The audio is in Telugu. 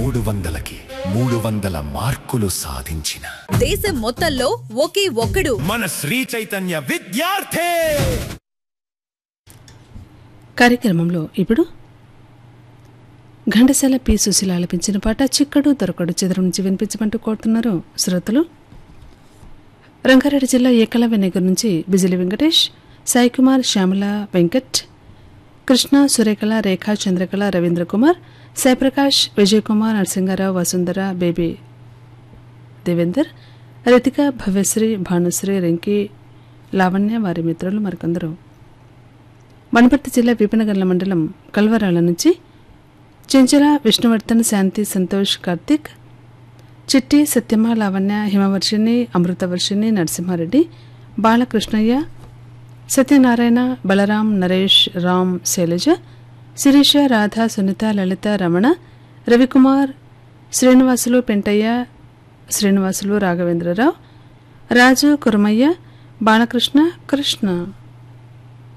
మూడు వందలకి మూడు వందల మార్కులు సాధించిన దేశం మొత్తంలో ఒకే ఒక్కడు మన శ్రీ చైతన్య విద్యార్థి కార్యక్రమంలో ఇప్పుడు ఘంటసాల పి సుశీల ఆలపించిన పాట చిక్కడు దొరకడు చిత్రం నుంచి వినిపించమంటూ కోరుతున్నారు శ్రోతలు రంగారెడ్డి జిల్లా ఏకలవ్య నగర్ నుంచి బిజిలి వెంకటేష్ సాయికుమార్ శ్యామల వెంకట్ కృష్ణ సురేఖల రేఖా చంద్రకళ రవీంద్ర కుమార్ సాయిప్రకాష్ విజయ్ కుమార్ నరసింగారావు వసుంధర బేబీ దేవేందర్ రతిక భవ్యశ్రీ భానుశ్రీ రింకి లావణ్య వారి మిత్రులు మరికొందరు వనపర్తి జిల్లా విపినగర్ల మండలం కల్వరాల నుంచి చెంచల విష్ణువర్ధన్ శాంతి సంతోష్ కార్తిక్ చిట్టి సత్యమ లావణ్య హిమవర్షిణి అమృతవర్షిణి నరసింహారెడ్డి బాలకృష్ణయ్య సత్యనారాయణ బలరాం నరేష్ రామ్ శైలజ శిరీష రాధ సునీత లలిత రమణ రవికుమార్ శ్రీనివాసులు పెంటయ్య శ్రీనివాసులు రాఘవేంద్రరావు రాజు కురమయ్య బాలకృష్ణ కృష్ణ